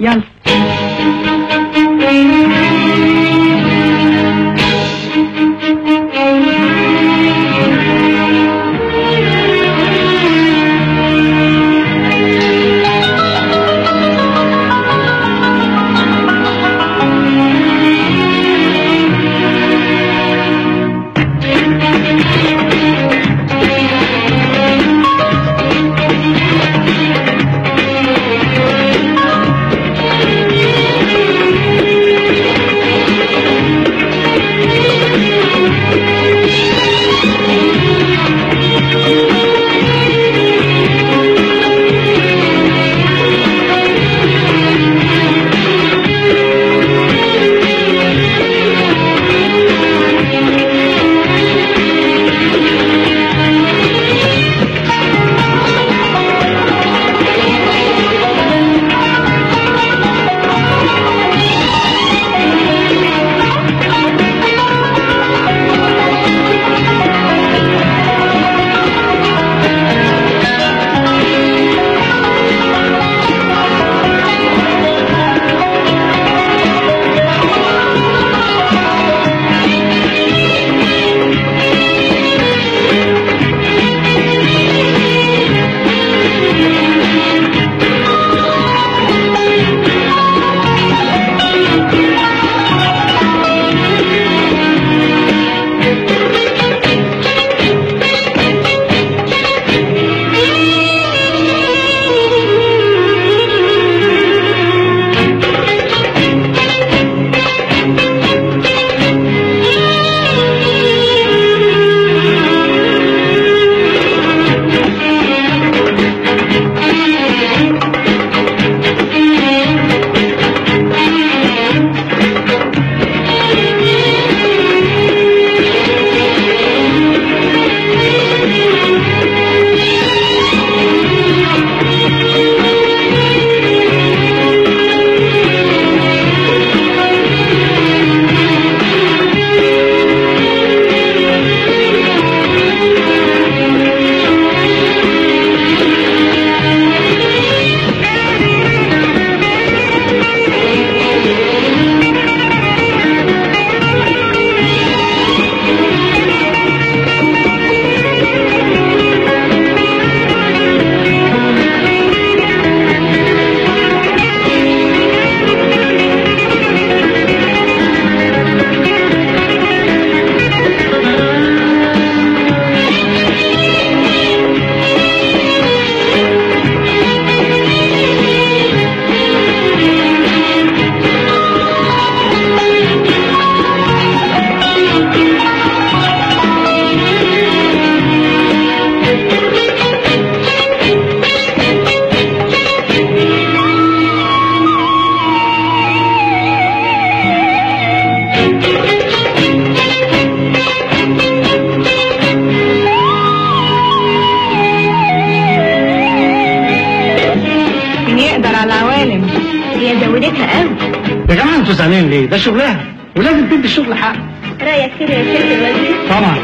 يلا مين يقدر على العوالم هي زودتها قوي يا جماعه انتوا زعلانين ليه؟ ده شغلها ولازم تدي الشغل حق رايك كده يا ست الوزير طبعا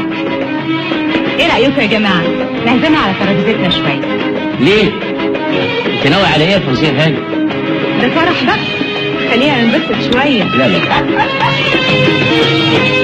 ايه رايكم يا جماعه نهزمها على ترابيزتنا شويه ليه؟ انت ناوي على ايه يا فوزيه هاني؟ ده فرح بقى خلينا ننبسط شويه لا لا